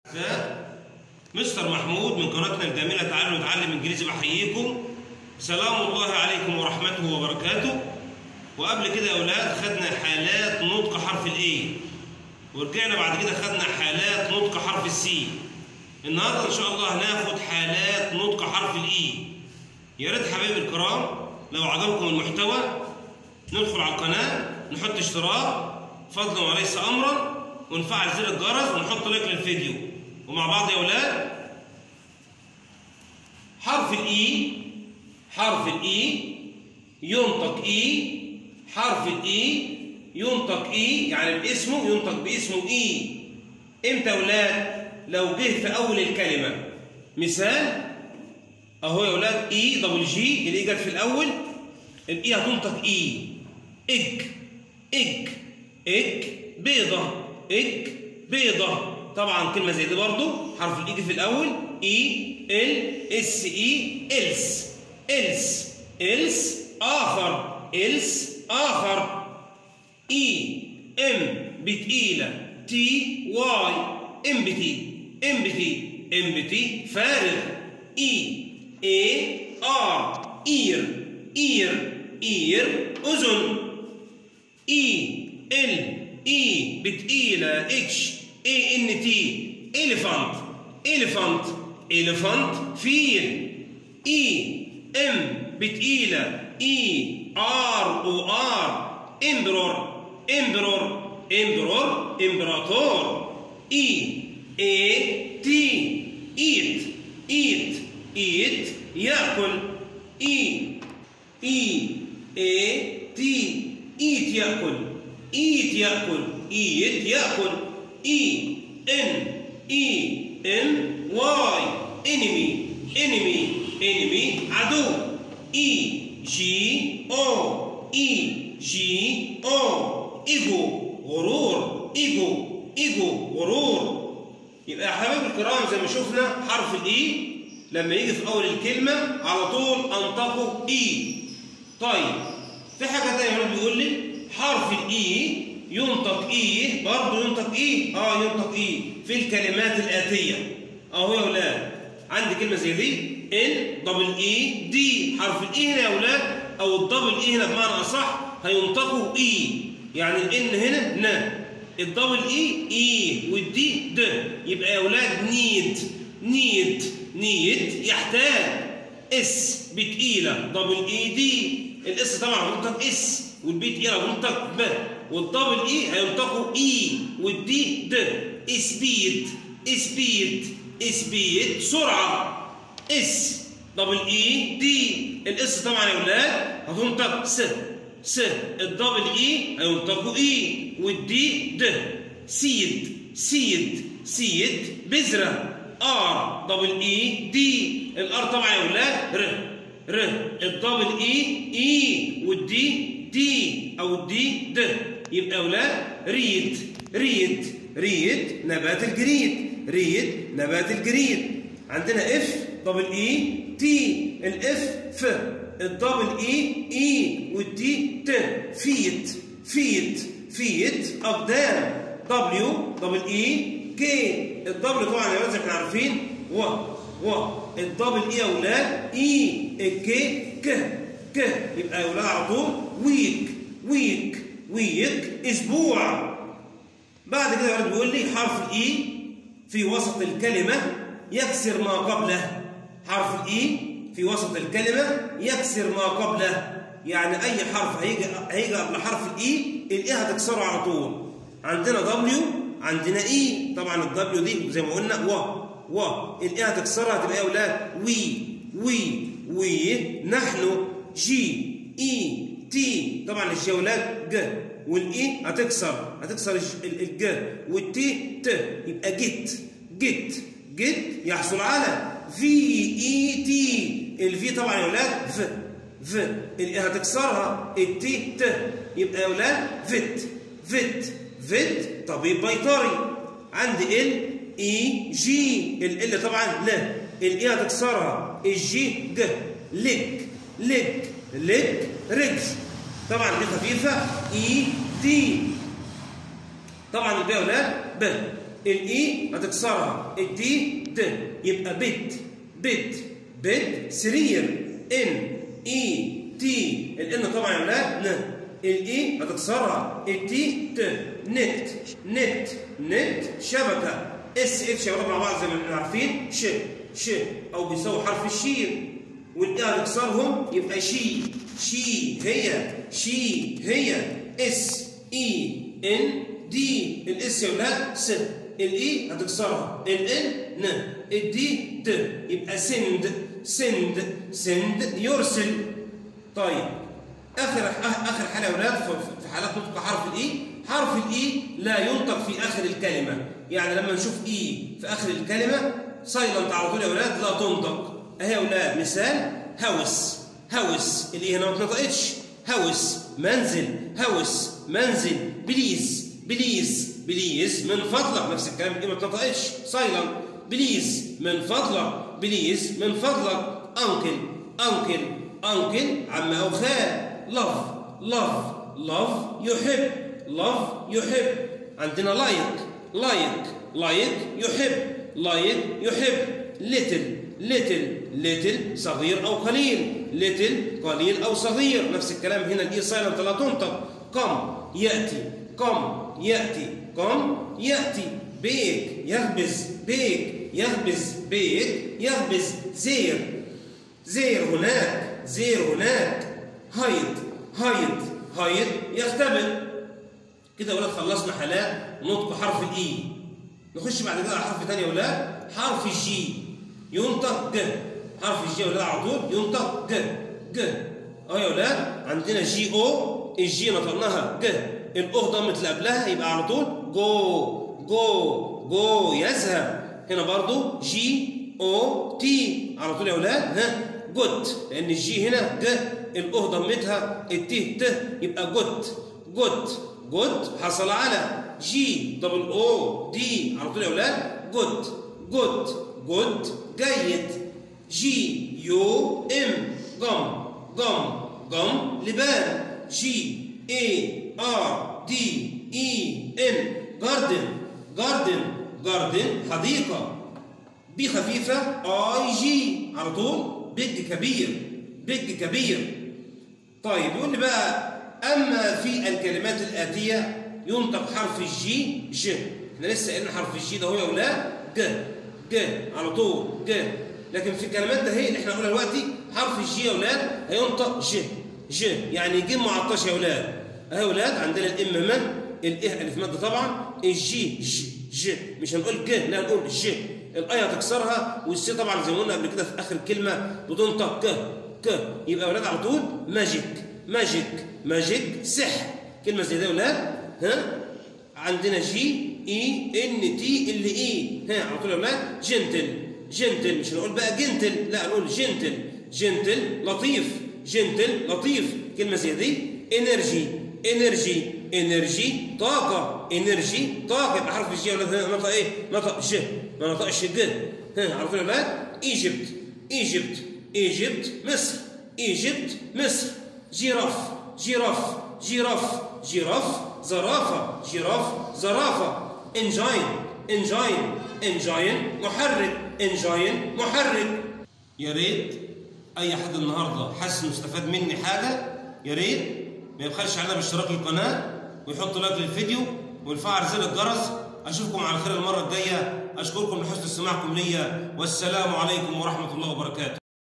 مستر محمود من قناتنا الجميلة تعالوا نتعلم انجليزي بحييكم سلام الله عليكم ورحمته وبركاته وقبل كده يا اولاد خدنا حالات نطق حرف الاي ورجعنا بعد كده خدنا حالات نطق حرف السي النهارده ان شاء الله هناخد حالات نطق حرف الاي يا ريت حبايبي الكرام لو عجبكم المحتوى ندخل على القناه نحط اشتراك فضلا وليس امرا ونفعل زر الجرس ونحط لايك للفيديو ومع بعض يا اولاد حرف الاي حرف الاي ينطق اي حرف الاي ينطق اي يعني باسمه ينطق باسمه اي امتى يا اولاد لو جه في اول الكلمه مثال اهو يا اولاد اي دبل جي الاي جت في الاول الاي هتنطق اي اج اج اج بيضه اج بيضه طبعا كلمه زي دي برضو حرف الاي في الاول اي ال اس اي الس الس الس اخر الس اخر اي ام بتقيله تي واي امبتي امبتي امبتي فارغ اي اي ار اير اير اير اذن اي ال اي بتقيله اتش اي ان تي اليفانت اليفانت اليفانت فيل اي ام بتقيله اي ار او ار امبرور امبرور امبرور امبراطور اي اي تي ايت ايت ايت ياكل اي اي اي تي ايت ياكل ايت ياكل ايت ياكل اي ان اي ام واي انمي انمي انمي عدو اي جي او اي جي او ايجو غرور ايجو ايجو غرور يبقى يا حبايبي الكرام زي ما شفنا حرف الاي لما يجي في اول الكلمه على طول انطقه اي طيب في حاجه تانية بيقول لي حرف الاي ينطق ايه برضه ينطق ايه اه ينطق ايه في الكلمات الاتيه اهو يا اولاد عندي كلمه زي دي ان دبل اي دي حرف الاي هنا يا اولاد او الدبل اي هنا بمعنى اصح هينطقوا اي يعني الان هنا ن الدبل اي اي والدي د يبقى يا اولاد نيد نيد نيد يحتاج اس بتقيله دبل اي دي الاس طبعا بينطق اس والبي تقيله بينطق ب والدبل اي هينطقوا اي والدي د سبيد سبيد سبيد سرعه اس دبل اي دي الاس طبعا يا اولاد هتنطق س س الدبل اي هينطقوا اي والدي د سيد سيد سيد بذره ار دبل اي دي الار طبعا يا اولاد ر ر الدبل اي اي والدي دي او الدي د يبقى يا اولاد ريد ريد ريد نبات الجريد ريد نبات الجريد عندنا اف دبل اي تي الاف ف الدبل اي اي والتي ت فيت فيت فيت اقدام دبليو دبل اي كي الدبل طبعا يا ولاد احنا عارفين و و الدبل اي يا اولاد اي الكي ك ك يبقى يا اولاد على طول ويك ويك ويك اسبوع بعد كده يا ولاد بيقول لي حرف الاي في وسط الكلمه يكسر ما قبله حرف الاي في وسط الكلمه يكسر ما قبله يعني اي حرف هيجي هيجي قبل حرف الاي الاي هتكسره على طول عندنا دبليو عندنا اي طبعا الدبليو دي زي ما قلنا و و الاي هتكسرها هتبقى يا اولاد وي وي وي نحن جي اي تي طبعا الجي يا اولاد ج والاي هتكسر هتكسر الج والتي ت يبقى جيت جيت جيت يحصل على في اي تي الفي طبعا يا اولاد ف ف الاي هتكسرها التي ت يبقى يا اولاد فت فت فت طبيب بيطري عندي ال اي جي ال طبعا لا الاي هتكسرها الجي ج لك لك لك رجل طبعا دي خفيفه اي دي طبعا الباء ولا ب الاي هتكسرها التي ت يبقى بيت بيت بيت سرير ان اي تي الان طبعا يا ولاد ن الاي هتكسرها التي ت نت نت نت شبكه اس اتش يا ولاد مع بعض زي ما احنا عارفين ش ش او بيساوي حرف الشين والاي هتكسرهم يبقى شي شي هي شي هي اس اي ان دي الاس يا ولاد س الاي هتكسرها الان ن الدي د يبقى سند سند سند يرسل طيب اخر اخر حاله يا ولاد في حالات نطق حرف الاي حرف الاي لا ينطق في اخر الكلمه يعني لما نشوف اي في اخر الكلمه سايلنت على طول يا ولاد لا تنطق اهي يا ولاد مثال هوس هوس الاي هنا ما اتنطقتش هوس منزل هوس منزل بليز بليز بليز من فضلك نفس الكلام دي ما اتنطقتش سايلنت بليز من فضلك بليز من فضلك انكل انكل انكل عم او خال لاف لاف لاف يحب لاف يحب عندنا لايك لايك لايك يحب لايك يحب ليتل ليتل ليتل صغير او قليل ليتل قليل او صغير نفس الكلام هنا الاي سايلنت لا تنطق قم ياتي قم ياتي قم ياتي بيك يخبز بيك يخبز بيك يخبز زير زير هناك زير هناك هايد هايد هايد يختبئ كده يا ولاد خلصنا حالات نطق حرف الاي نخش بعد كده على حرف ثاني يا ولاد حرف الجي ينطق ج حرف الجي يا ولاد على طول ينطق ج ج اه يا ولاد عندنا جي او الجي نطقناها ج الاو ضمت اللي قبلها يبقى على طول جو جو جو يذهب هنا برضو جي او تي على طول يا ولاد ها جوت لان الجي هنا ج الاو ضمتها التي ت يبقى جوت جوت جوت حصل على جي دبل او دي على طول يا ولاد جوت جوت جود جيد جي يو ام جم جم جم لبان جي اي ار دي اي ان جاردن جاردن جاردن حديقة بي خفيفة اي جي على طول بيج كبير بيج كبير طيب يقول لي بقى اما في الكلمات الاتيه ينطق حرف الجي ج احنا لسه قلنا حرف الجي ده هو يا اولاد ج ج على طول ج لكن في الكلمات ده هي اللي احنا قلنا دلوقتي حرف الجي يا اولاد هينطق ج ج يعني ج معطش يا اولاد اهي يا اولاد عندنا الام من الايه الف ماده طبعا الجي ج ج مش هنقول ج لا هنقول ج الايه هتكسرها والسي طبعا زي ما قلنا قبل كده في اخر كلمه بتنطق ك ك يبقى يا اولاد على طول ماجيك ماجيك ماجيك سحر كلمه زي دي يا اولاد ها عندنا جي اي ان تي ال اي ها على طول يا اولاد جنتل جنتل مش هنقول بقى جنتل لا هنقول جنتل جنتل لطيف جنتل لطيف كلمه زي دي انرجي انرجي انرجي طاقه انرجي طاقه يبقى حرف الجي يا اولاد هنا نطق ايه نطق ج ما نطقش ج ها على طول يا اولاد ايجيبت ايجيبت ايجيبت مصر ايجيبت مصر جيراف جيراف جيراف جيراف زرافة جيراف زرافة انجاين انجاين انجاين محرك انجاين محرك يا ريت اي حد النهارده حاسس انه استفاد مني حاجه يا ريت ما يبخلش علينا باشتراك القناه ويحط لايك للفيديو ويفعل زر الجرس اشوفكم على خير المره الجايه اشكركم لحسن استماعكم ليا والسلام عليكم ورحمه الله وبركاته